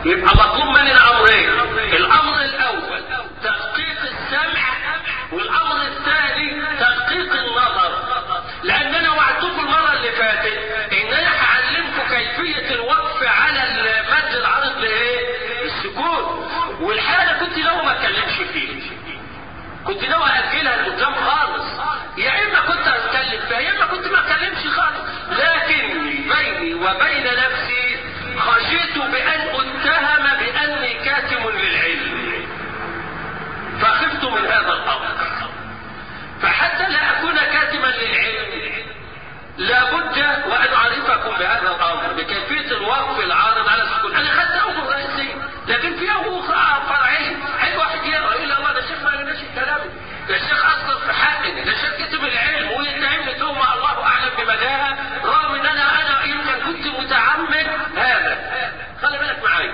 يبقى مطلوب مننا امرين الامر الاول تدقيق السمع والامر الثاني تدقيق النظر لان انا وعدتكم المره اللي فاتت ان انا هعلمكم كيفيه الوقف على المد العرض لايه السكون والحاله كنت لو ما اتكلمش فيه كنت ناوي اجلها لقدام خالص يا اما كنت اتكلم فيها يا اما كنت ما اتكلمش خالص لكن بيني وبين نفسي خشيت بان اتهم باني كاتم للعلم فخفت من هذا الامر فحتى لا اكون كاتما للعلم لابد وان اعرفكم بهذا الامر بكيفيه الوقف العارض على السكون انا خدت امر رئيسي لكن في امر اخرى فرعيه حي واحد يقرا يقول الله ده الشيخ ما قالناش الكلام ده الشيخ اصلا في حقني ده الشيخ كتب العلم ويتهمني تهمه الله اعلم بمداها رغم ان انا انا يمكن كنت متعمد هذا خلي بالك معايا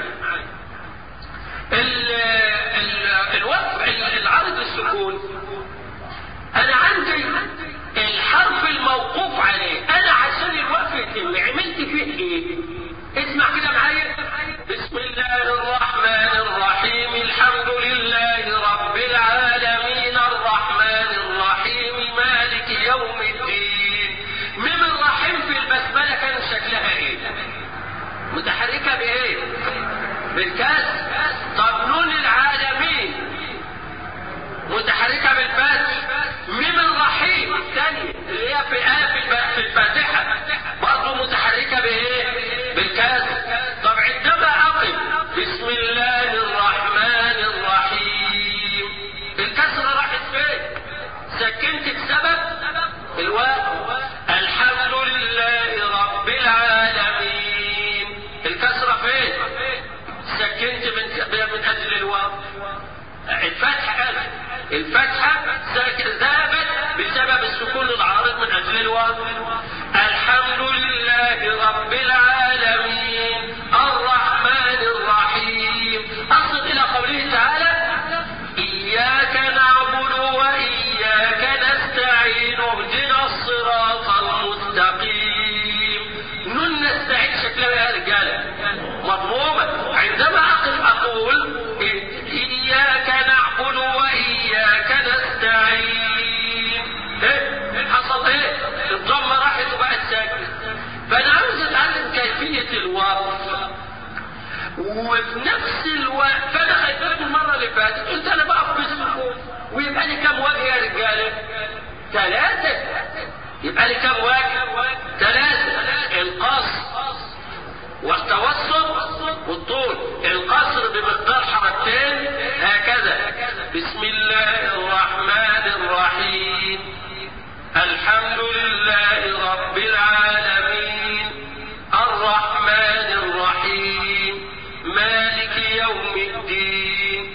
ال ال الوقف العرض للسكون انا عندي الحرف الموقوف عليه انا عشان الوقف يتم عملت فيه ايه اسمع كده معايا بسم الله الرحمن الرحيم الحمد لله رب العالمين الرحمن الرحيم مالك يوم الدين ميم الرحيم في البسمله كان شكلها ايه متحركه بايه بالكسر طب نون العالمين متحركة بالفتح ميم الرحيم الثانية اللي هي في آية في الفاتحة برضه متحركة بإيه؟ بالكسر طب عندما أقف بسم الله الرحمن الرحيم الكسرة راحت فين؟ سكنت بسبب الواو الحمد لله رب العالمين الكسرة فين؟ سكنت من من أجل الواو الفتحة قالت الفتحة ذهبت بسبب السكون العارض من أجل الواو الحمد لله رب العالمين الرحمن الرحيم أصل إلى قوله تعالى إياك نعبد وإياك نستعين اهدنا الصراط المستقيم نون نستعين شكلها يا رجالة مضمومة عندما أقف أقول إياك نعبد وإياك نستعين إيه؟ حصل إيه؟ الضمة راحت وبقت ساكنة فأنا عاوز أتعلم كيفية الوقف وفي نفس الوقت فأنا خايف المرة اللي فاتت قلت أنا بقف بالسكون ويبقى لي كم وجه يا رجالة؟ ثلاثة يبقى لي كم وجه؟ ثلاثة القصر والتوسط والطول القصر بمقدار حركتين هكذا بسم الله الرحمن الرحيم الحمد لله رب العالمين الرحمن الرحيم مالك يوم الدين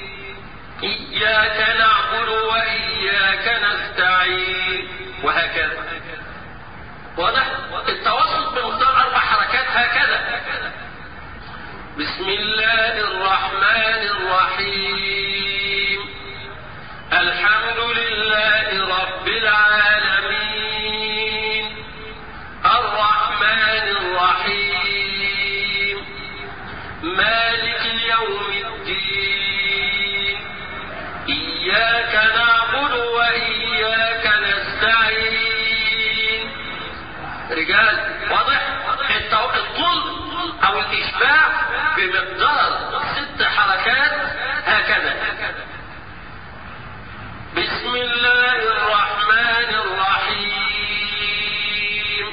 إياك نعبد وإياك نستعين وهكذا واضح التوسط بمقدار اربع حركات هكذا بسم الله الرحمن الرحيم الحمد لله رب العالمين الرحمن الرحيم مالك يوم الدين إياك نعبد وإياك نستعين رجال واضح الطول او الاشباع بمقدار ست حركات هكذا بسم الله الرحمن الرحيم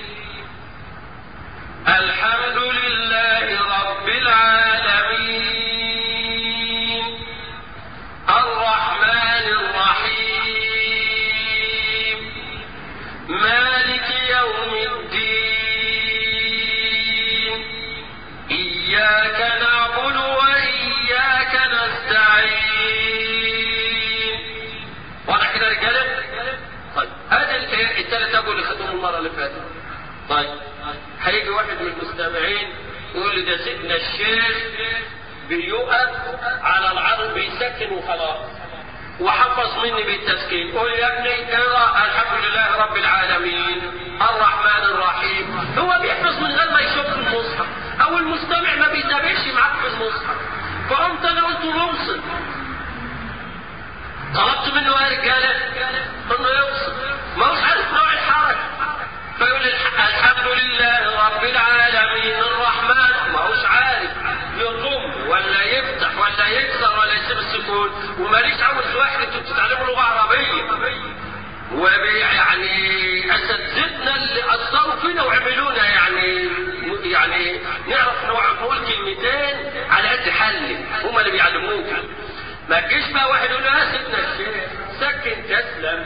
الحمد لله رب العالمين الرحمن الرحيم مالك يوم الدين إياك نعبد وإياك نستعين واضح كده يا رجالة؟ طيب هذا الثلاث أبو اللي خدوهم المرة اللي فاتت طيب هيجي واحد من المستمعين يقول لي ده سيدنا الشيخ بيقف على العرض بيسكن وخلاص وحفظ مني بالتسكين قول يا ابني اقرا الحمد لله رب العالمين الرحمن الرحيم هو بيحفظ من غير ما يشوف في المصحف او المستمع ما بيتابعش معاك في المصحف عاوزه يوصل طلبت منه يا رجاله انه يوصل ما هوش عارف نوع الحركه فيقول الحمد لله رب العالمين الرحمن ما هوش عارف يضم ولا يفتح ولا يكسر ولا يسيب السكون وماليش عاوز واحد انتوا بتتعلموا لغه عربيه ويعني اساتذتنا اللي اثروا فينا وعملونا يعني يعني نعرف نقول كلمتين على قد حل هم اللي بيعلموك ما تجيش بقى واحد يقول له يا سيدنا الشيخ سكن تسلم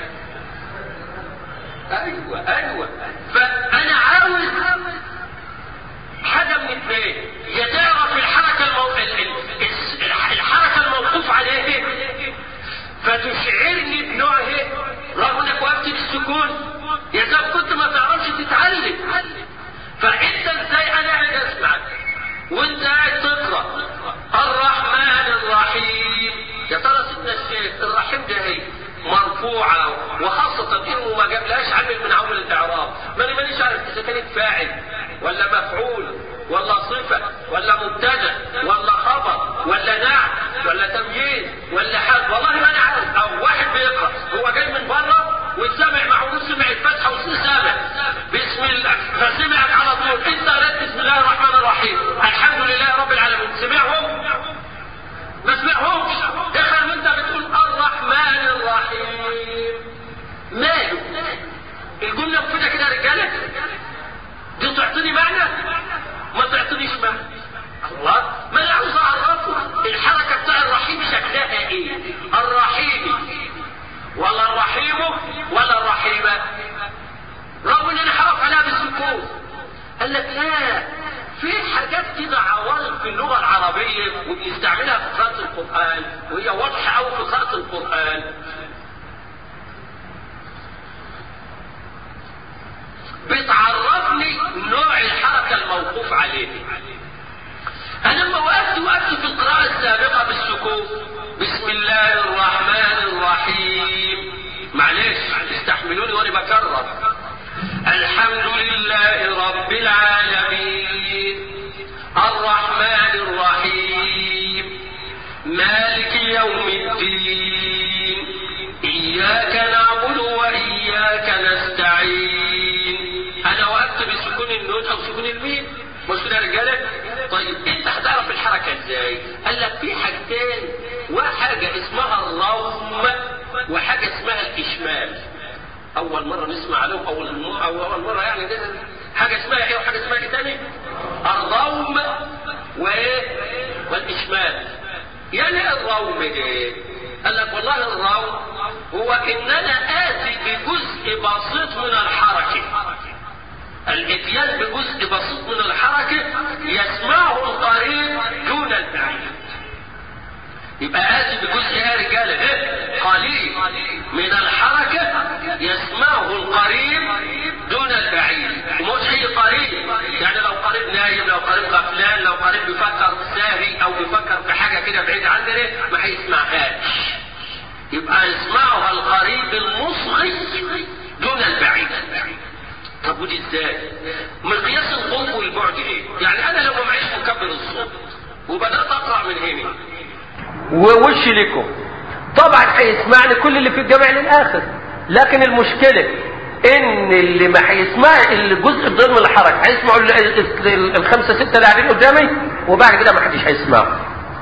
ايوه ايوه فانا عاوز حاجه من اثنين يا تعرف الحركه المو... الحركه الموقوف عليه فتشعرني بنوعه رغم انك وقفت بالسكون يا زلمه كنت ما تعرفش تتعلم فانت ازاي انا قاعد اسمعك وانت قاعد تقرا الرحمن الرحيم يا ترى سيدنا الشيخ الرحيم ده هي مرفوعة وخاصة انه ما جابلهاش عامل من عوامل الاعراب ماني مانيش عارف اذا كانت فاعل ولا مفعول ولا صفة ولا مبتدا ولا خبر ولا نعت ولا تمييز ولا حد والله ما انا عارف او واحد بيقرا هو جاي من بره وسمع معه سمع الفتحه وسامع بسم الله فسمعك على طول انت قرأت بسم الله الرحمن الرحيم الحمد لله رب العالمين سمعهم ما سمعهمش دخل وانت بتقول الرحمن الرحيم ماله الجمله مفيده كده يا رجاله دي تعطيني معنى ما تعطينيش معنى الله ما انا عاوز اعرفه الحركه بتاع الرحيم شكلها ايه الرحيم ولا الرحيم ولا الرحيمه رغم ان انا حرف عليها بالسكون قال لك لا في حاجات كده عوالم في اللغه العربيه وبنستعملها في قراءه القران وهي واضحه قوي في قراءه القران بتعرفني نوع الحركه الموقوف عليه انا لما وقفت وقفت في القراءه السابقه بالسكون بسم الله الرحمن الرحيم معلش استحملوني وانا بكرر الحمد لله رب العالمين الرحمن الرحيم مالك يوم الدين إياك نعبد وإياك نستعين أنا وقفت بسكون النون أو سكون الميم مش كده يا رجالة؟ طيب أنت هتعرف الحركة إزاي؟ قال لك في حاجتين وحاجة اسمها الروم وحاجة اسمها الإشمال اول مره نسمع عليهم اول مرة او اول مره يعني ده حاجه اسمها ايه وحاجه اسمها ايه تاني الروم وايه والاشمال يعني الروم ايه قال لك والله الروم هو ان انا اتي بجزء بسيط من الحركه الاتيان بجزء بسيط من الحركه يسمعه القريب دون البعيد يبقى آتي بجزء يا رجالة إيه؟ قليل من الحركة يسمعه القريب دون البعيد ومش أي قريب يعني لو قريب نايم لو قريب غفلان لو قريب بيفكر ساهي أو بيفكر في حاجة كده بعيد عننا ما هيسمعهاش يبقى يسمعها القريب المصغي دون البعيد طب ودي ازاي؟ مقياس القرب والبعد ايه؟ يعني انا لو ما معيش مكبر الصوت وبدات اقرا من هنا ووش لكم طبعا هيسمعني كل اللي في الجامع للاخر لكن المشكلة ان اللي ما هيسمع الجزء الضمن من الحركة هيسمعوا الخمسة ستة اللي قاعدين قدامي وبعد كده ما حدش هيسمعه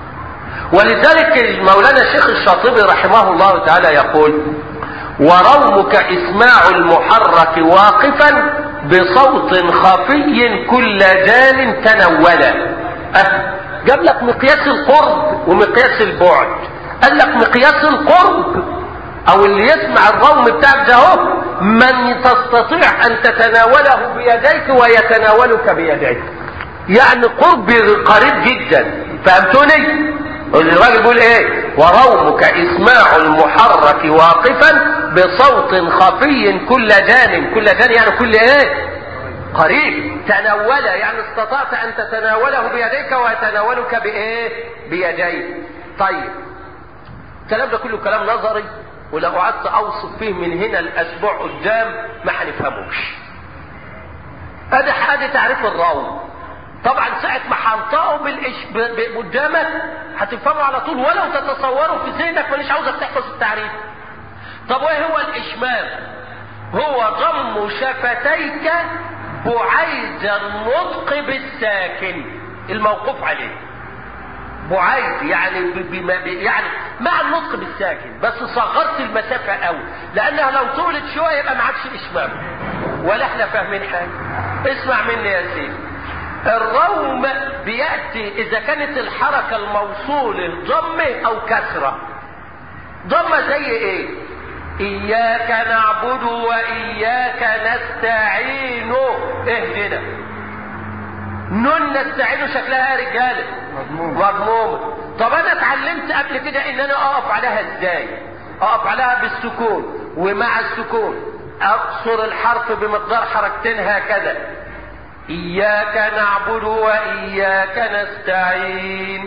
ولذلك مولانا الشيخ الشاطبي رحمه الله تعالى يقول ورومك اسماع المحرك واقفا بصوت خفي كل جان تنولا أه جاب لك مقياس القرب ومقياس البعد قال لك مقياس القرب او اللي يسمع الروم بتاعك ده اهو من تستطيع ان تتناوله بيديك ويتناولك بيديك يعني قرب قريب جدا فهمتوني الراجل بيقول ايه ورومك اسماع المحرك واقفا بصوت خفي كل جان كل جان يعني كل ايه قريب تناول يعني استطعت ان تتناوله بيديك ويتناولك بايه بيديك طيب الكلام ده كله كلام نظري ولو قعدت اوصف فيه من هنا الاسبوع قدام ما هنفهموش ادي حاجه تعريف الروم طبعا ساعة ما هنطقه بالإش... ب... ب... قدامك هتفهمه على طول ولو تتصوره في ذهنك مانيش عاوزك تحفظ التعريف طب وايه هو الاشمام هو ضم شفتيك بعيد النطق بالساكن الموقوف عليه بعيد يعني ب... ب... ب... يعني مع النطق بالساكن بس صغرت المسافة قوي لانها لو طولت شوية يبقى ما عادش اشمام ولا احنا فاهمين حاجة اسمع مني يا سيدي الروم بيأتي إذا كانت الحركة الموصولة ضمة أو كسرة ضمة زي إيه؟ إياك نعبد وإياك نستعين اهدنا نون نستعين شكلها يا رجالة مضمومة طب أنا اتعلمت قبل كده إن أنا أقف عليها إزاي؟ أقف عليها بالسكون ومع السكون أقصر الحرف بمقدار حركتين هكذا إياك نعبد وإياك نستعين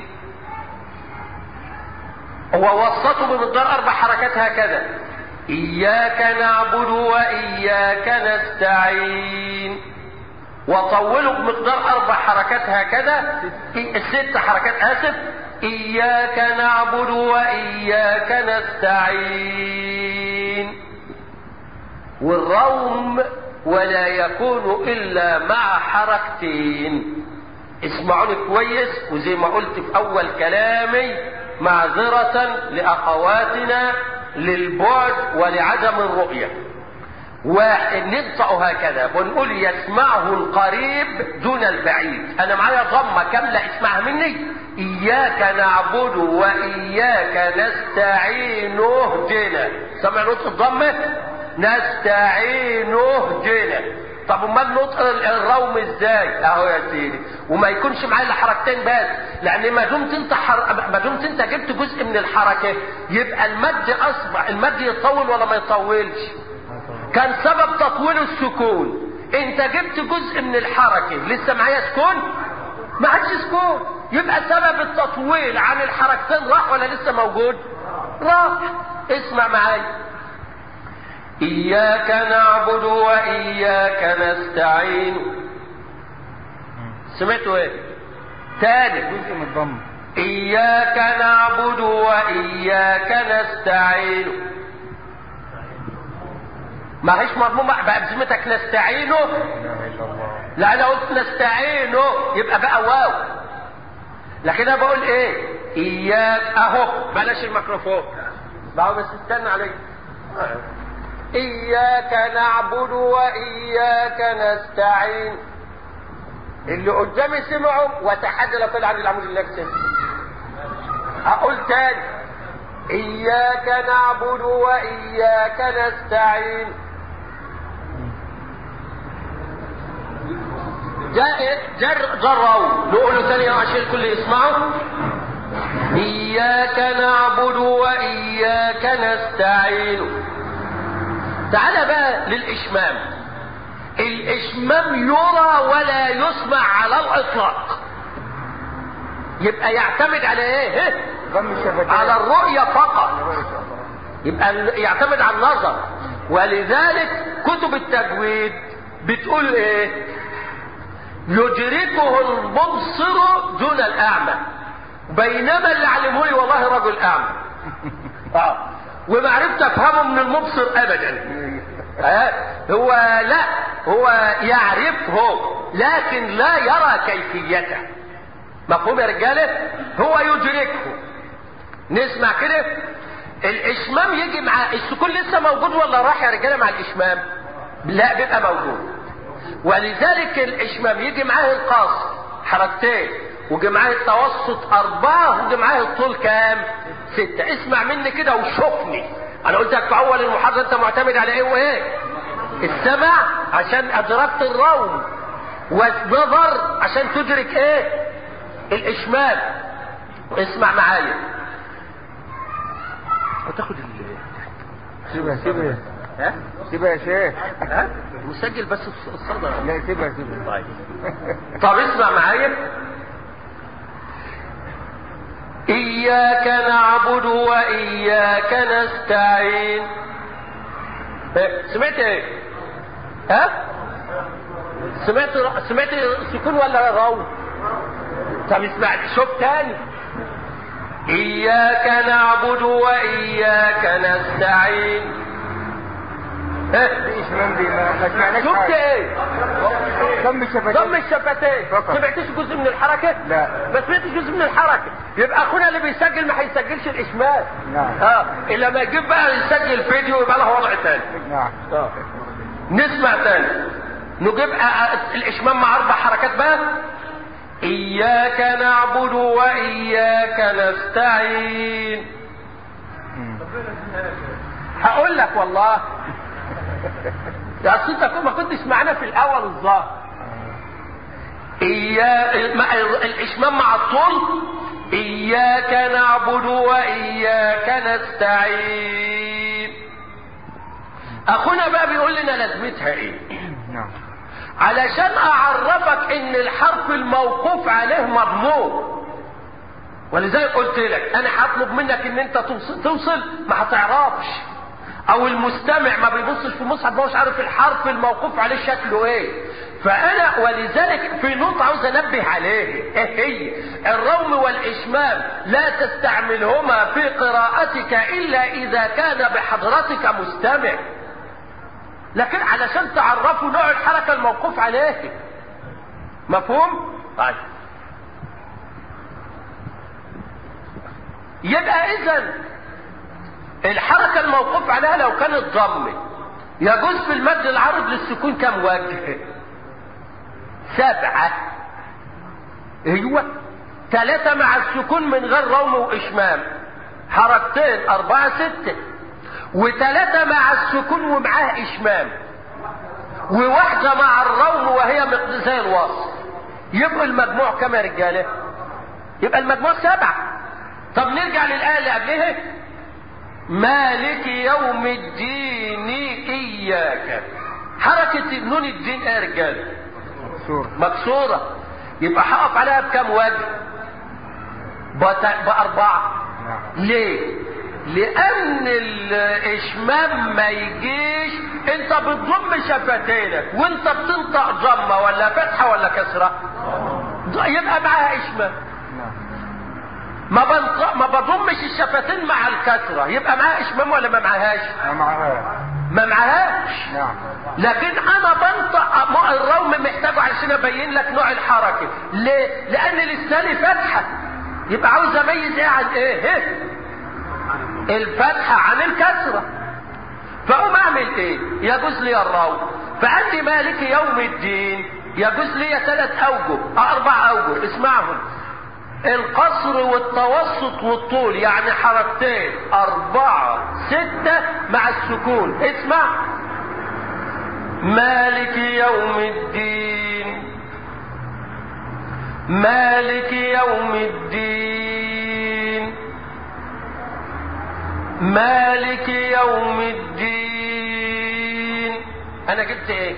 ووسطه بمقدار أربع حركات هكذا إياك نعبد وإياك نستعين وطوله بمقدار أربع حركات هكذا ست حركات آسف إياك نعبد وإياك نستعين والروم ولا يكون الا مع حركتين اسمعوني كويس وزي ما قلت في اول كلامي معذرة لاخواتنا للبعد ولعدم الرؤية وننطق هكذا ونقول يسمعه القريب دون البعيد انا معايا ضمة كاملة اسمعها مني اياك نعبد واياك نستعين اهدنا سمع نطق الضمة نستعين اهدنا طب امال نطق الروم ازاي اهو يا سيدي وما يكونش معايا الا حركتين بس لان ما دمت انت حر... ما دمت انت جبت جزء من الحركه يبقى المد اصبح المد يطول ولا ما يطولش كان سبب تطويل السكون انت جبت جزء من الحركه لسه معايا سكون ما عادش سكون يبقى سبب التطويل عن الحركتين راح ولا لسه موجود راح اسمع معايا إياك نعبد وإياك نستعين سمعتوا ايه تاني جزء من الضم إياك نعبد وإياك نستعين ما هيش مضمومة بقى بذمتك نستعينه لا اله الا الله لا انا قلت نستعينه يبقى بقى واو لكن انا بقول ايه اياك اهو بلاش الميكروفون بقى بس استنى عليك إياك نعبد وإياك نستعين اللي قدامي سمعوا وتحدى لو كان عن العمود النفسي أقول تاني إياك نعبد وإياك نستعين جاء جر جروا نقوله تاني عشان الكل يسمعه إياك نعبد وإياك نستعين تعال بقى للإشمام الإشمام يرى ولا يسمع على الإطلاق يبقى يعتمد على ايه ضم الشفتين على الرؤية فقط ما شاء الله يبقى يعتمد على النظر ولذلك كتب التجويد بتقول ايه يدركه المبصر دون الاعمى بينما اللي علمه لي والله رجل اعمى اه وما عرفت افهمه من المبصر ابدا آه. هو لا هو يعرفه لكن لا يرى كيفيته مفهوم يا رجاله هو يدركه نسمع كده الاشمام يجي مع السكون لسه موجود ولا راح يا رجاله مع الاشمام لا بيبقى موجود ولذلك الاشمام يجي معاه القاصر حركتين ويجي معاه التوسط اربعه ويجي معاه الطول كام ستة اسمع مني كده وشوفني انا قلت لك في اول المحاضره انت معتمد على ايه وايه السمع عشان ادركت الروم والنظر عشان تدرك ايه الاشمام اسمع معايا وتاخد ال سيبها سيبها ها سيبها يا شيخ ها مسجل بس الصدى لا سيبها سيبها طيب طب اسمع معايا إياك نعبد وإياك نستعين إيه، سمعت ايه؟ ها؟ سمعت سمعت سكون ولا رو؟ طب اسمع شوف تاني إياك نعبد وإياك نستعين ها؟ الإشمام دي ما ما سمعناش شفت حاجة. ايه؟ ضم الشفتين ضم الشفتين فقط. ما سمعتش جزء من الحركة؟ لا. ما سمعتش جزء من الحركة يبقى اخونا اللي بيسجل ما هيسجلش الاشمال نعم. اه الا ما يجيب بقى يسجل فيديو يبقى له وضع تاني نعم اه نسمع تاني نجيب آه، آه، الاشمام مع اربع حركات بقى اياك نعبد واياك نستعين مم. هقول لك والله يا اصل انت ما كنتش معانا في الاول الظاهر إيا مع- الإشمام مع الطول إياك نعبد وإياك نستعين أخونا بقى بيقول لنا لازمتها إيه نعم علشان أعرفك إن الحرف الموقوف عليه مضمون ولذلك قلت لك أنا هطلب منك إن أنت توصل, توصل ما هتعرفش أو المستمع ما بيبصش في المصحف ما هوش عارف الحرف الموقوف عليه شكله إيه فأنا ولذلك في نقطة عاوز أنبه عليه إيه هي الروم والإشمام لا تستعملهما في قراءتك إلا إذا كان بحضرتك مستمع لكن علشان تعرفوا نوع الحركة الموقوف عليه مفهوم؟ طيب يبقى إذا الحركة الموقوف عليها لو كانت ضمة يجوز في المد العرض للسكون كم وجه؟ سبعة ايوه ثلاثة مع السكون من غير روم وإشمام حركتين أربعة ستة وثلاثة مع السكون ومعاه إشمام وواحدة مع الروم وهي مقد- زي الوصل يبقى المجموع كم يا رجالة؟ يبقى المجموع سبعة طب نرجع للآية اللي قبلها مالك يوم الدين إياك حركة نون الدين ايه يا رجالة؟ سورة مكسورة يبقى هقف عليها بكم وجه؟ بت- بأربعة نعم ليه؟ لأن الإشمام ما يجيش أنت بتضم شفتينك وأنت بتنطق ضمة ولا فتحة ولا كسرة؟ يبقى معاها إشمام نعم ما بنطق ما بضمش الشفتين مع الكسرة يبقى معاها إشمام ولا ما معاهاش؟ ما معها ما معاهاش نعم لكن انا بنطق م- الروم محتاجه عشان ابين لك نوع الحركه ليه لان لساني فتحه يبقى عاوز اميز ايه عن ايه إيه؟ الفتحه عن الكسره فاقوم اعمل ايه يجوز لي الروم فعندي مالك يوم الدين يجوز لي ثلاث اوجه آه، اربع اوجه اسمعهم القصر والتوسط والطول يعني حركتين أربعة ستة مع السكون اسمع مالك يوم الدين مالك يوم الدين مالك يوم الدين انا جبت ايه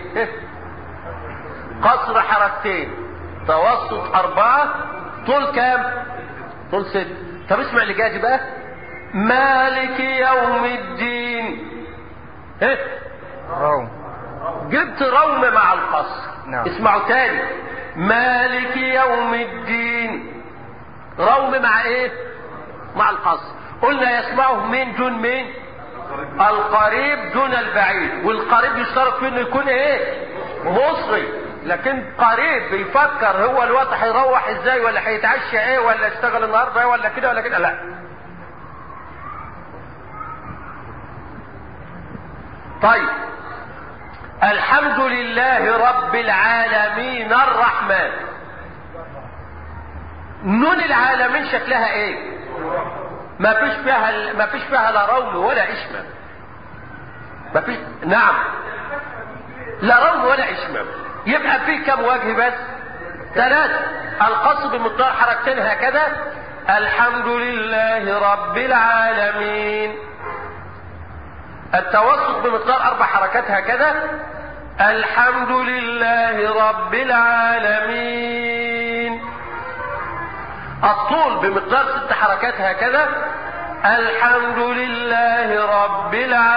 قصر حركتين توسط اربعة طول كام طول ست طب اسمع اللي جاي بقى مالك يوم الدين ايه روم جبت روم مع القصر نعم. اسمعوا تاني مالك يوم الدين روم مع ايه مع القصر قلنا يسمعه مين دون مين القريب دون البعيد والقريب يشترط فيه انه يكون ايه مصري لكن قريب بيفكر هو الوقت هيروح ازاي ولا هيتعشى ايه ولا يشتغل النهارده ايه ولا كده ولا كده لا طيب الحمد لله رب العالمين الرحمن نون العالمين شكلها ايه ما فيش فيها ما فيش فيها لا روم ولا اشمام ما فيش نعم لا روم ولا اشمام يبقى في كم وجه بس ثلاثة القصد بمقدار حركتين هكذا الحمد لله رب العالمين التوسط بمقدار اربع حركات هكذا الحمد لله رب العالمين الطول بمقدار ست حركات هكذا الحمد لله رب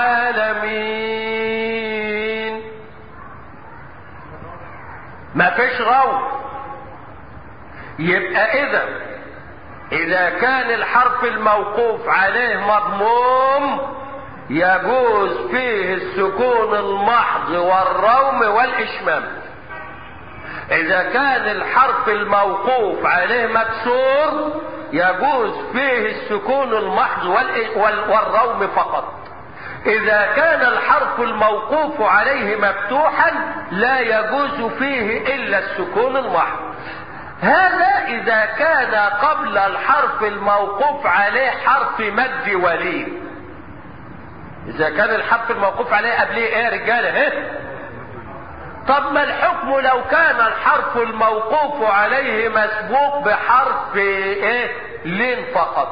العالمين ما فيش رو يبقى اذا اذا كان الحرف الموقوف عليه مضموم يجوز فيه السكون المحض والروم والاشمام اذا كان الحرف الموقوف عليه مكسور يجوز فيه السكون المحض والروم فقط اذا كان الحرف الموقوف عليه مفتوحا لا يجوز فيه الا السكون المحض هذا اذا كان قبل الحرف الموقوف عليه حرف مد ولين اذا كان الحرف الموقوف عليه قبليه ايه يا رجاله ايه طب ما الحكم لو كان الحرف الموقوف عليه مسبوق بحرف ايه لين فقط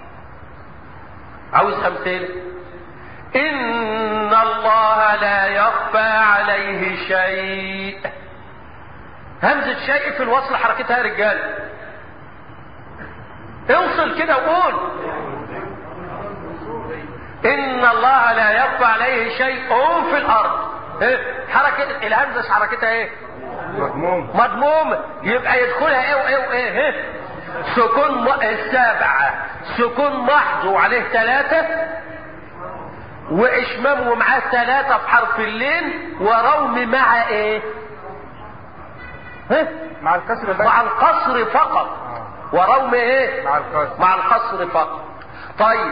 عاوز امثله ان الله لا يخفى عليه شيء همزة شيء في الوصل حركتها يا رجال اوصل كده وقول ان الله لا يخفى عليه شيء في الارض إيه؟ حركة الهمزة حركتها ايه مضموم مضمومة يبقى يدخلها ايه وايه وايه إيه؟ سكون م... السابعة سكون محض وعليه ثلاثة واشمام ومعاه ثلاثة في حرف اللين وروم مع ايه ها؟ مع الكسر بس مع القصر فقط آه. وروم ايه مع الكسر مع القصر فقط طيب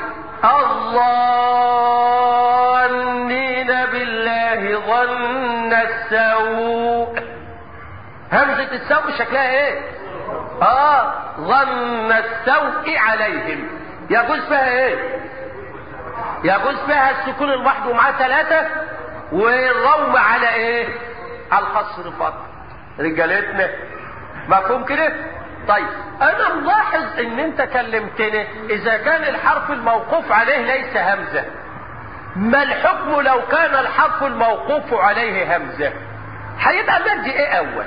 الظانين بالله ظن السوء همزة السوء شكلها ايه اه ظن السوء عليهم يجوز فيها ايه يجوز فيها السكون الواحد ومعاه ثلاثة والروم على ايه على القصر فقط رجالتنا مفهوم كده طيب انا ملاحظ ان انت كلمتني اذا كان الحرف الموقوف عليه ليس همزة ما الحكم لو كان الحرف الموقوف عليه همزة هيبقى مد ايه اول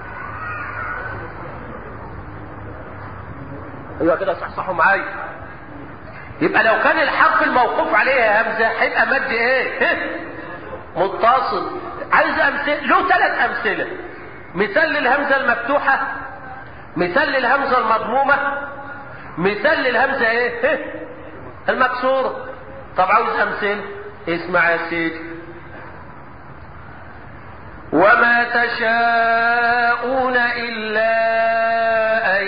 ايوه كده صحصحوا معايا يبقى لو كان الحرف الموقوف عليه همزة هيبقى مد ايه متصل عايز امثله له ثلاث امثله مثال للهمزة المفتوحة مثال للهمزة المضمومة مثال للهمزة ايه المكسورة طب عاوز امثله اسمع يا سيدي وما تشاءون الا ان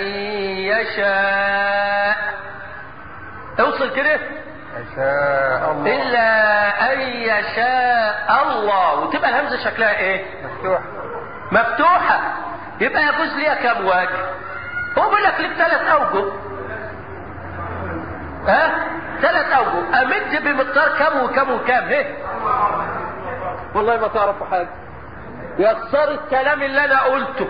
يشاء اوصل كده شاء الله الا ان يشاء الله وتبقى الهمزة شكلها ايه مفتوح مفتوحة يبقى يجوز ليها كام وجه هو بيقول لك لك ثلاث اوجه ها ثلاث اوجه امد بمقدار كام وكام وكام ايه والله ما تعرفوا حاجه يخسر الكلام اللي انا قلته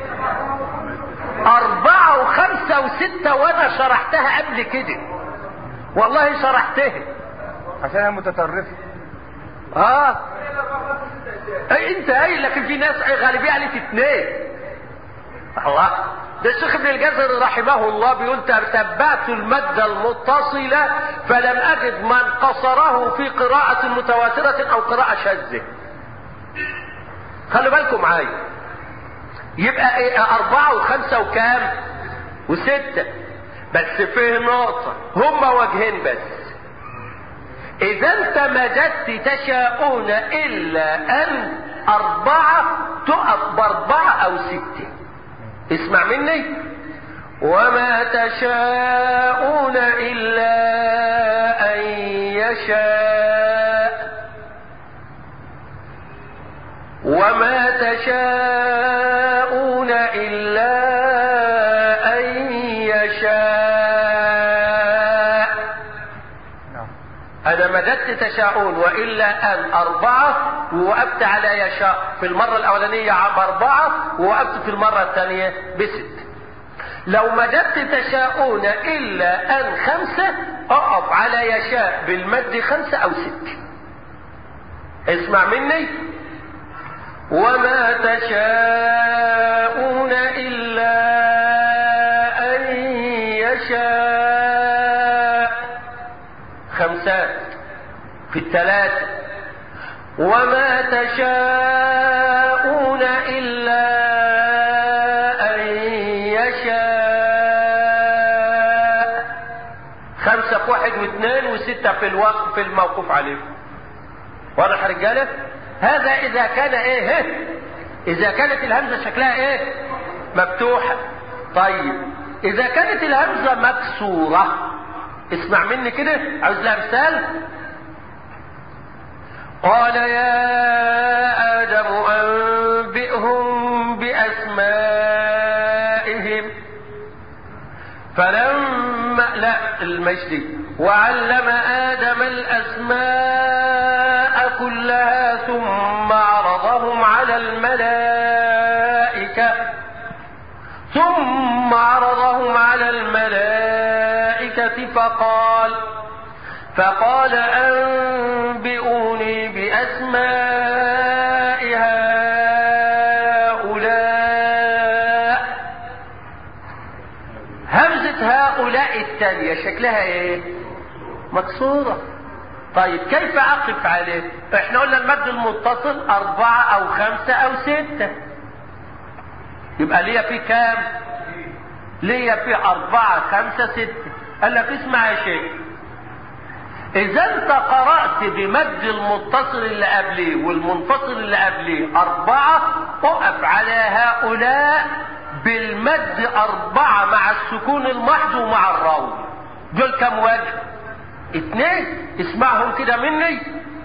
أربعة وخمسة وستة وأنا شرحتها قبل كده والله شرحتها عشانها متطرفة اه اي انت قايل لكن في ناس غالبية عليك اثنين الله ده الشيخ ابن الجزري رحمه الله بيقول تتبعت المادة المتصلة فلم أجد من قصره في قراءة متواترة أو قراءة شاذة. خلوا بالكم معايا. يبقى ايه أربعة وخمسة وكام؟ وستة. بس فيه نقطة هما وجهين بس. إذا أنت مددت تشاءون إلا أن أربعة تقف بأربعة أو ستة. اسمع مني وما تشاءون إلا أن يشاء وما تشاءون إلا أن يشاء نعم أنا مددت تشاءون وإلا أن أربعة ووقفت على يشاء في المرة الأولانية بأربعة ووقفت في المرة الثانية بست لو مددت تشاءون إلا أن خمسة أقف على يشاء بالمد خمسة أو ست اسمع مني وما تشاءون إلا أن يشاء خمسات في الثلاثة وما تشاءون إلا أن يشاء خمسة في واحد واثنين وستة في الوقف في الموقوف عليه واضح يا رجالة هذا اذا كان ايه ها؟ اذا كانت الهمزة شكلها ايه مفتوحة طيب اذا كانت الهمزة مكسورة اسمع مني كده عاوز لها مثال قال يا آدم أنبئهم بأسمائهم فلما لا المجد وعلم آدم الأسماء كلها ثم عرضهم على الملائكة ثم عرضهم على الملائكة فقال فقال أنبئوني بأسماء هؤلاء همزة هؤلاء الثانية شكلها ايه مكسورة طيب كيف اقف عليه احنا قلنا المد المتصل اربعة او خمسة او ستة يبقى ليا في كام ليا في اربعة خمسة ستة قال لك اسمع يا شيخ اذا انت قرأت بمد المتصل اللي قبليه والمنفصل اللي قبليه اربعة اقف على هؤلاء بالمد اربعة مع السكون المحض ومع الراو دول كم وجه اتنين اسمعهم كده مني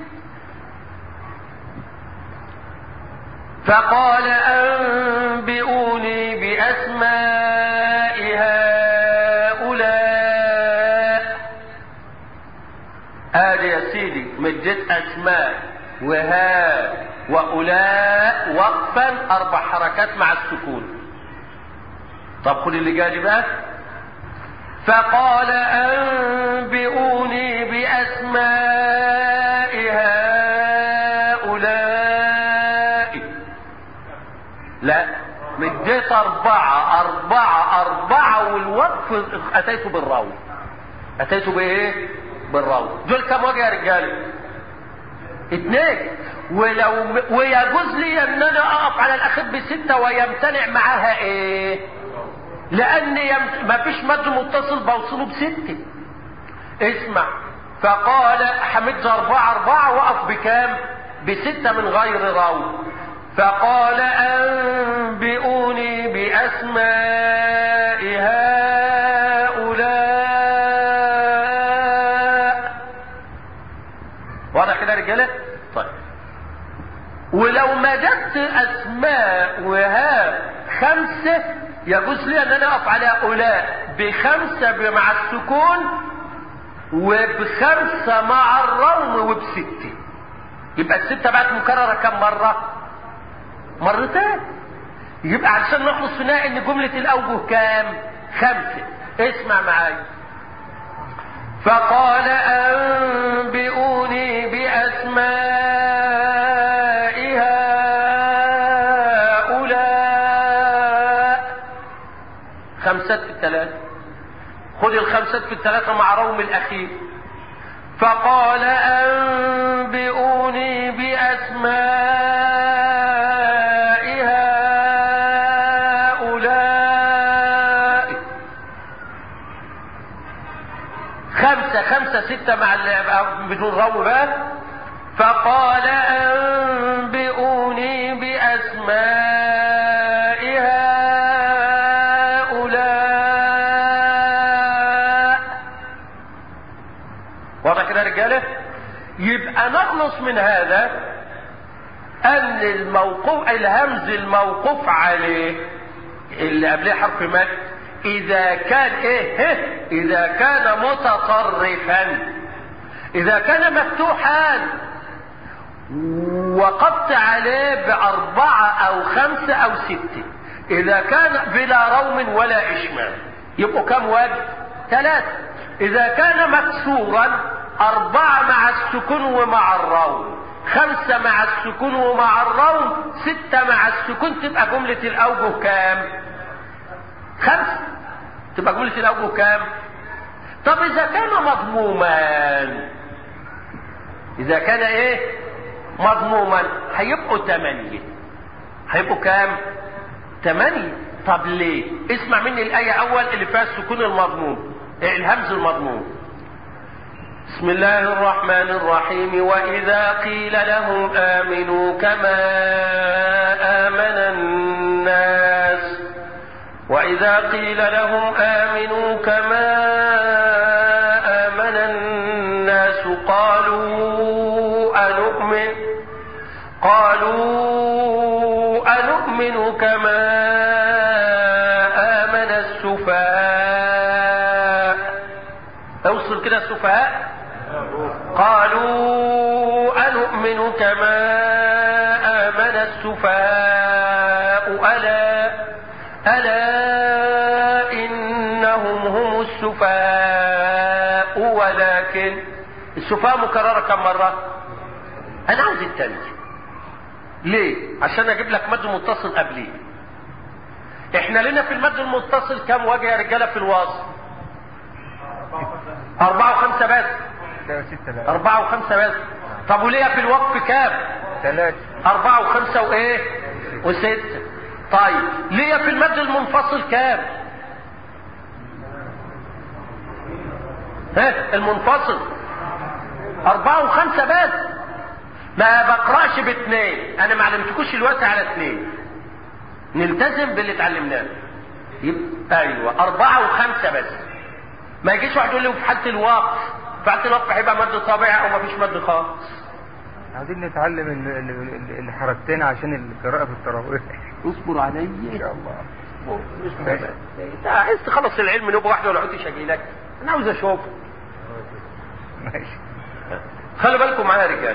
فقال انبئوني باسماء هؤلاء ادي يا سيدي مديت اسماء وها واولاء وقفا اربع حركات مع السكون طب خد اللي جالي بقى فقال انبئوني باسماء هؤلاء لا مديت أربعة أربعة أربعة والوقف أتيت بالراو أتيت بإيه؟ بالراو دول كم وجه يا رجالة؟ اثنين ولو ويجوز لي ان انا اقف على الاخير بستة ويمتنع معاها ايه لان يمت... ما فيش مد متصل بوصله بستة اسمع فقال حمدت اربعة اربعة وقف بكام بستة من غير راو فقال انبئوني باسماء هؤلاء واضح كده يا رجاله طيب ولو مددت اسماء وها خمسه يجوز لي ان انا اقف على هؤلاء بخمسه مع السكون وبخمسه مع الروم وبسته يبقى السته بقت مكرره كم مره مرتين يبقى علشان نخلص في نهاية ان جملة الاوجه كام خمسة اسمع معايا فقال انبئوني باسماء هؤلاء خمسات في الثلاثة خد الخمسات في الثلاثة مع روم الاخير فقال انبئوني باسماء خمسة خمسة ستة مع بدون رو بقى فقال أنبئوني بأسماء هؤلاء واضح كده يا رجالة يبقى نخلص من هذا أن الموقوف الهمز الموقوف عليه اللي قبليه حرف مد اذا كان ايه اذا كان متطرفا اذا كان مفتوحا وقفت عليه باربعة او خمسة او ستة اذا كان بلا روم ولا اشمام يبقوا كم وجه ثلاثة اذا كان مكسورا اربعة مع السكون ومع الروم خمسة مع السكون ومع الروم ستة مع السكون تبقى جملة الاوجه كام خمسة تبقى جملة الأوجه كام؟ طب إذا كان مضموما إذا كان إيه؟ مضموما هيبقوا ثمانية هيبقوا كام؟ ثمانية طب ليه؟ اسمع مني الآية أول اللي فيها السكون المضموم إيه الهمز المضموم بسم الله الرحمن الرحيم وإذا قيل لهم آمنوا كما آمن الناس وإذا قيل لهم آمنوا كما آمن الناس قالوا أنؤمن قالوا أنؤمن كما آمن السفهاء اوصل كده السفهاء قالوا أنؤمن كما آمن السفهاء ألا ألا إنهم هم السفهاء ولكن السفهاء مكررة كم مرة أنا عاوز التانية ليه عشان أجيب لك مد متصل قبليه احنا لنا في المد المتصل كم وجه يا رجالة في الوصل أربعة وخمسة بس ده ستة لا أربعة وخمسة بس طب وليه في الوقف كام ثلاثة أربعة وخمسة وإيه وستة طيب ليه في المد المنفصل كام ها المنفصل أربعة وخمسة بس ما بقرأش باثنين أنا ما علمتكوش الوقت على اثنين نلتزم باللي اتعلمناه يبقى أيوة أربعة وخمسة بس ما يجيش واحد يقول لي في حالة الوقف في حالة الوقف هيبقى مد طبيعي أو ما فيش مد خالص عايزين نتعلم ال- ال- ال- الحركتين عشان القراءة في التراويح اصبر علي ان شاء الله انت عايز تخلص العلم نوبه واحده ولا عدتش اجي لك انا عاوز اشوف ماشي خلي بالكم معايا يا رجال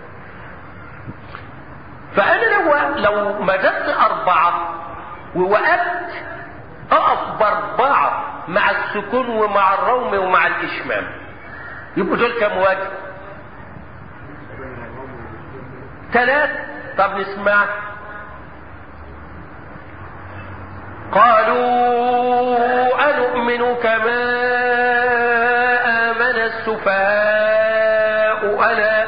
فانا لو لو مددت اربعه ووقفت اقف باربعه مع السكون ومع الروم ومع الاشمام يبقوا دول كام وجه ثلاث طب نسمع قالوا أنؤمن كما آمن السفهاء ألا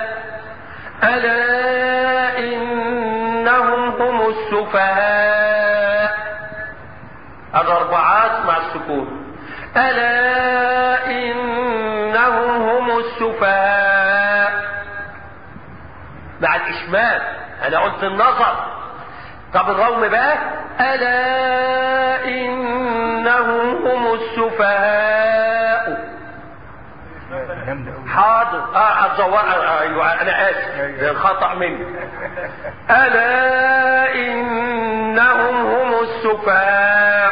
ألا إنهم هم السفهاء الأربعات مع السكون ألا إنهم هم السفهاء مع الإشمال أنا قلت النظر طب الروم بقى ألا إنهم هم السفهاء جامدة أوي حاضر اه الزوار آه ايوه انا اسف ده خطا مني الا انهم هم السفهاء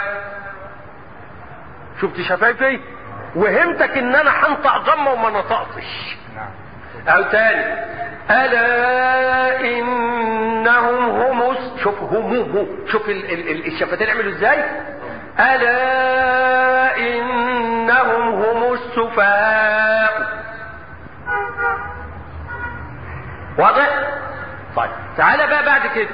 شفت شفايفي وهمتك ان انا هنطق ضمه وما نطقتش نعم او تاني الا انهم هم الس- شوف هم هم شوف ال- ال- ال- الشفتين عملوا ازاي الا انهم هم السفهاء واضح طيب تعالى بقى بعد كده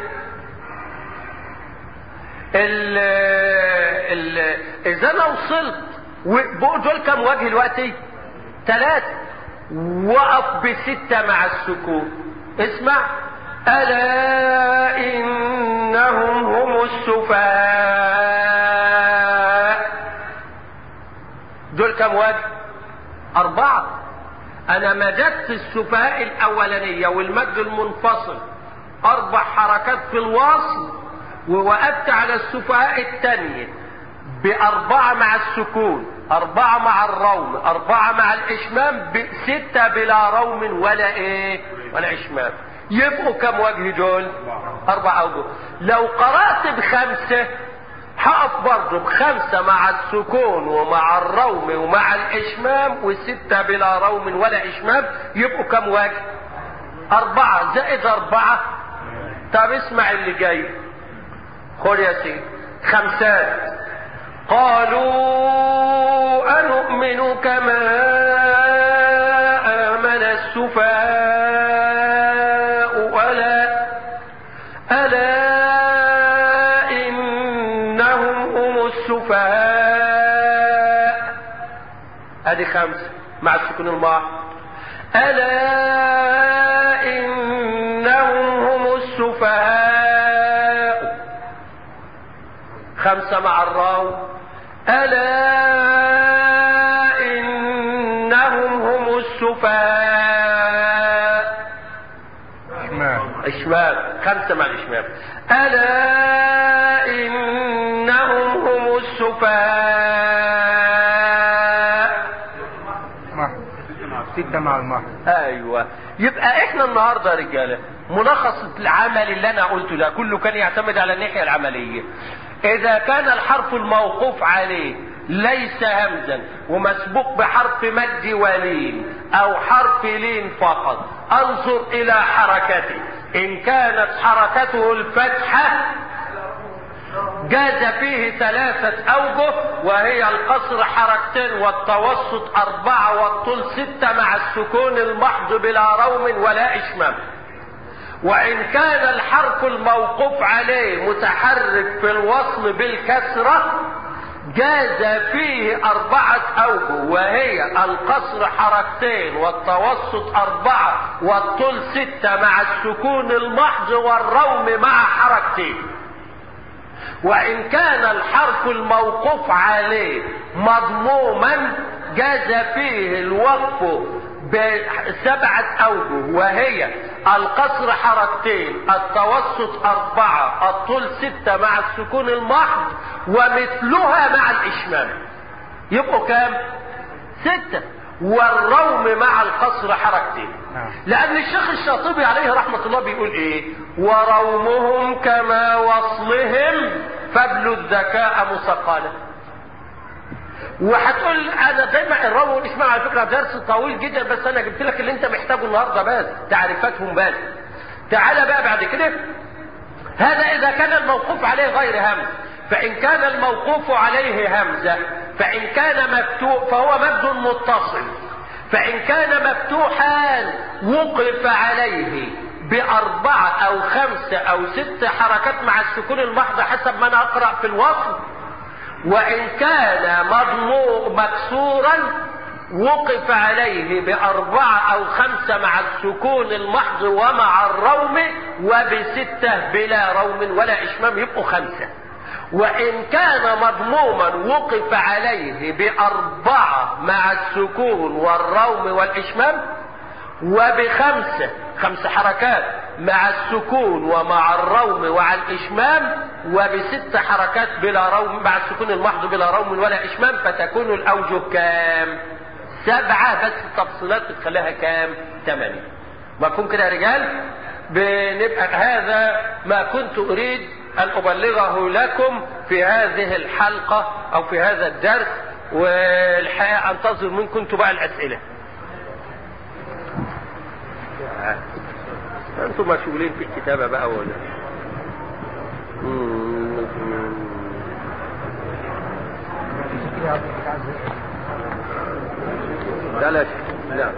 ال ال اذا انا وصلت وبقوا دول كام وجه دلوقتي ثلاثة وقف بستة مع السكون اسمع ألا إنهم هم السفهاء دول كام وجه أربعة أنا مددت السفهاء الأولانية والمد المنفصل أربع حركات في الوصل ووقفت على السفهاء الثانية بأربعة مع السكون أربعة مع الروم أربعة مع الإشمام ستة بلا روم ولا إيه ولا إشمام يبقوا كم وجه دول أربع أوجه لو قرأت بخمسة هقف برضه بخمسة مع السكون ومع الروم ومع الإشمام وستة بلا روم ولا إشمام يبقوا كم وجه أربعة زائد أربعة طب اسمع اللي جاي خد يا سيدي خمسات قالوا أنؤمن كما آمن السفهاء ألا ألا إنهم هم السفهاء ادي خمسة مع السكون الماء ألا إنهم هم السفهاء خمسة مع الراو ألا إنهم هم السفهاء خمسة مع الإشمام ألا إنهم هم السفهاء محو ستة مع المحو ايوه يبقى احنا النهارده يا رجاله ملخص العمل اللي انا قلته ده كله كان يعتمد على الناحيه العمليه اذا كان الحرف الموقوف عليه ليس همزا ومسبوق بحرف مد ولين او حرف لين فقط انظر الى حركته ان كانت حركته الفتحه جاز فيه ثلاثة أوجه وهي القصر حركتين والتوسط أربعة والطول ستة مع السكون المحض بلا روم ولا إشمام وإن كان الحرف الموقوف عليه متحرك في الوصل بالكسرة جاز فيه أربعة أوجه وهي القصر حركتين والتوسط أربعة والطول ستة مع السكون المحض والروم مع حركتين وإن كان الحرف الموقوف عليه مضموما جاز فيه الوقف بسبعة أوجه وهي القصر حركتين التوسط أربعة الطول ستة مع السكون المحض ومثلها مع الإشمام يبقوا كام؟ ستة والروم مع القصر حركتين نعم. لأن الشيخ الشاطبي عليه رحمة الله بيقول إيه ورومهم كما وصلهم فابلوا الذكاء مثقالا وهتقول انا دايما الروم والاشمام على فكره درس طويل جدا بس انا جبت لك اللي انت محتاجه النهارده بس تعريفاتهم بس تعالى بقى بعد كده هذا اذا كان الموقوف عليه غير همز فان كان الموقوف عليه همزه فان كان مفتوح فهو مد متصل فان كان مفتوحا وقف عليه بأربعة أو خمسة أو ست حركات مع السكون المحض حسب ما أنا أقرأ في الوصل وإن كان مضمو مكسورا وقف عليه بأربعة أو خمسة مع السكون المحض ومع الروم وبستة بلا روم ولا إشمام يبقوا خمسة وإن كان مضموما وقف عليه بأربعة مع السكون والروم والإشمام وبخمسة خمس حركات مع السكون ومع الروم ومع الإشمام وبست حركات بلا روم مع السكون المحض بلا روم ولا إشمام فتكون الأوجه كام؟ سبعة بس التفصيلات بتخليها كام؟ ثمانية. مفهوم كده يا رجال؟ بنبقى هذا ما كنت أريد أن أبلغه لكم في هذه الحلقة أو في هذا الدرس والحقيقة أنتظر منكم انتوا بقى الأسئلة. انتم مشغولين في الكتابة بقى ولا لا لا لا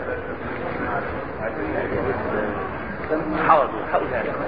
حاضر حاضر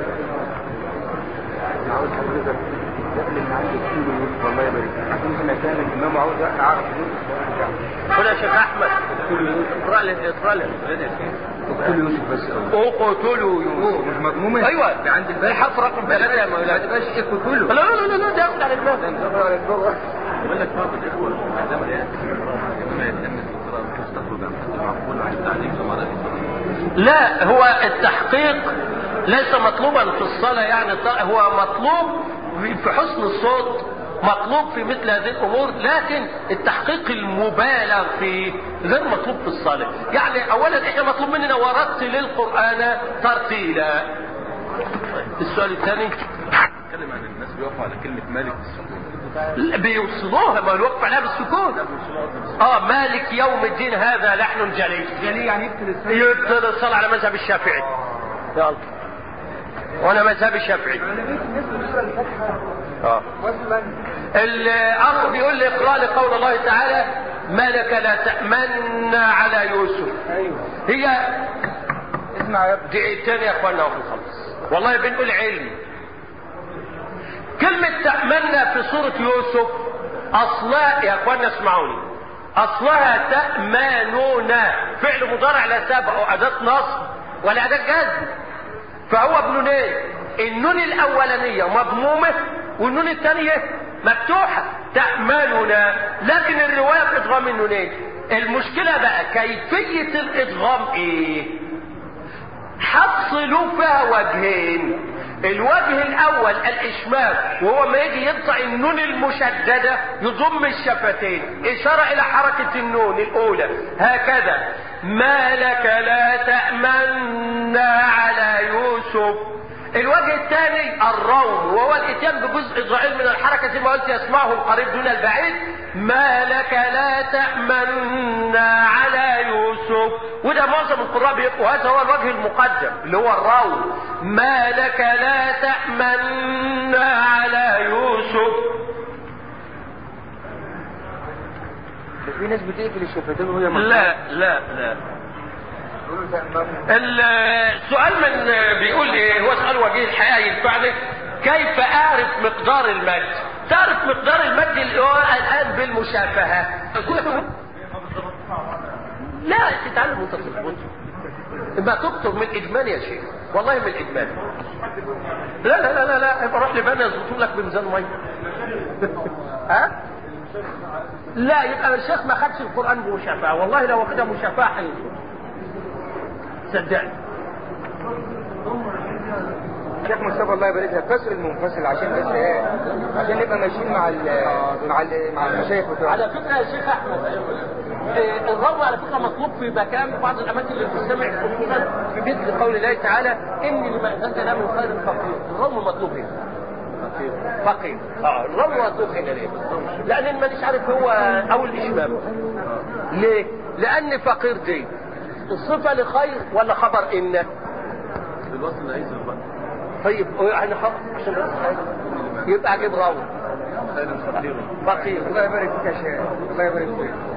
عاوز حضرتك قبل ما عندي كل والله يبارك فيك مكان الامام عاوز اعرف قل يا شيخ احمد اقرا لي اقرا لي اقتلوا يوسف بس اقتلوا يوسف مش مضمومة ايوه ده عند الباب الحرف رقم ثلاثة يا ما مولانا تبقاش اقتلوا لا لا لا لا ده ياخد على الباب بقول لك بعض الاخوه عندما ياتي ما يتم القراءه تستخرج عن حد معقول عن التعليم كما لا لا هو التحقيق ليس مطلوبا في الصلاة يعني هو مطلوب في حسن الصوت مطلوب في مثل هذه الامور لكن التحقيق المبالغ فيه غير مطلوب في الصلاة يعني اولا احنا مطلوب مننا ورتل القرآن ترتيلا السؤال الثاني اتكلم عن الناس بيقفوا على كلمه مالك السكون لا، بيوصلوها ما الوقف عليها بالسكون اه مالك يوم الدين هذا لحن جلي جلي يعني يقتل السيد يبتدي الصلاة على مذهب الشافعي يلا وانا مذهب الشافعي اه وصلا الاخ بيقول لي اقرا لي قول الله تعالى ما لك لا تأمن على يوسف ايوه هي اسمع يا ابني دقيقتين يا اخوانا وبنخلص والله بنقول علم كلمة تأمنا في سورة يوسف أصلها يا اخوانا اسمعوني أصلها تأمنون فعل مضارع لا سابق أو أداة نصب ولا أداة جزم فهو ابن نون النون الأولانية مضمومة والنون الثانية مفتوحة تأمننا لكن الرواية بإدغام النونين المشكلة بقى كيفية الإدغام إيه؟ حصلوا فيها وجهين الوجه الاول الاشمام وهو ما يجي يقطع النون المشدده يضم الشفتين اشاره الى حركه النون الاولى هكذا ما لك لا تامنا على يوسف الوجه الثاني الروم وهو الاتيان بجزء ضعيف من الحركه زي ما قلت يسمعه القريب دون البعيد ما لك لا تامنا على يوسف وده معظم القراء بيبقوا هذا هو الوجه المقدم اللي هو الروم ما لك لا تامنا على يوسف ده في ناس بتقفل الشفتين وهي لا لا لا السؤال من بيقول ايه هو سؤال وجيه الحقيقه ينفعني كيف اعرف مقدار المد تعرف مقدار المد اللي هو الان بالمشافهه لا تتعلم وانت تظبط ما تكتب من اجمال يا شيخ والله من اجمال لا لا لا لا لا يبقى روح لبنى يظبطوا لك بميزان ميه ها لا يبقى الشيخ ما خدش القران بمشافهه والله لو واخدها مشافهه هيظبط صدقني شيخ مصطفى الله يبارك لك كسر المنفصل عشان بس ايه عشان نبقى ماشيين مع ال مع ال مع المشايخ بتوعنا على فكره يا شيخ احمد آه، الرب على فكره مطلوب في مكان في بعض الاماكن اللي بتستمع خصوصا في مثل قول الله تعالى اني لما انزلت لا من خير فقير الرب مطلوب هنا فقير اه الرب مطلوب هنا ليه؟ لان مانيش عارف هو او الاشمام ليه؟ لان فقير دي الصفه لخير ولا خبر ان بالوصل لعيسى بقى طيب يعني خلاص عشان بس خير. يبقى اجيب راوي خير فقير فقير الله يبارك فيك يا شيخ الله يبارك فيك